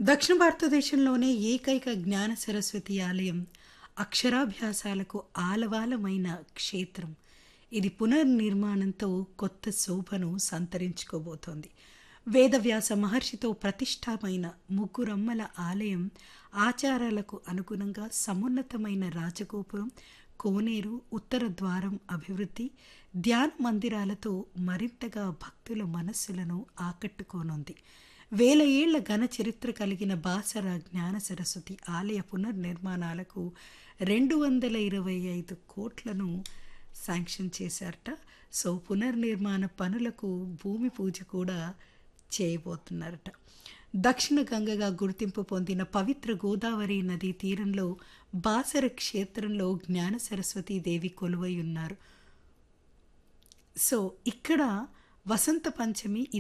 దక్షిణ భారతదేశంలోనే ఏకైక జ్ఞాన సరస్వతి ఆలయం అక్షరాభ్యాసాలకు ఆలవాలమైన క్షేత్రం ఇది పునర్నిర్మాణంతో కొత్త శోభను సంతరించుకోబోతోంది వేదవ్యాస మహర్షితో ప్రతిష్టామైన ముగ్గురమ్మల ఆలయం ఆచారాలకు అనుగుణంగా సమున్నతమైన రాజగోపురం కోనేరు ఉత్తర ద్వారం అభివృద్ధి ధ్యాన మందిరాలతో మరింతగా భక్తుల మనస్సులను ఆకట్టుకోనుంది వేల ఏళ్ల ఘన చరిత్ర కలిగిన బాసర జ్ఞాన సరస్వతి ఆలయ పునర్నిర్మాణాలకు రెండు వందల ఇరవై ఐదు కోట్లను శాంక్షన్ చేశారట సో పునర్నిర్మాణ పనులకు భూమి పూజ కూడా చేయబోతున్నారట దక్షిణ గంగగా గుర్తింపు పొందిన పవిత్ర గోదావరి నదీ తీరంలో బాసర క్షేత్రంలో జ్ఞాన సరస్వతీ దేవి కొలువై ఉన్నారు సో ఇక్కడ వసంత పంచమి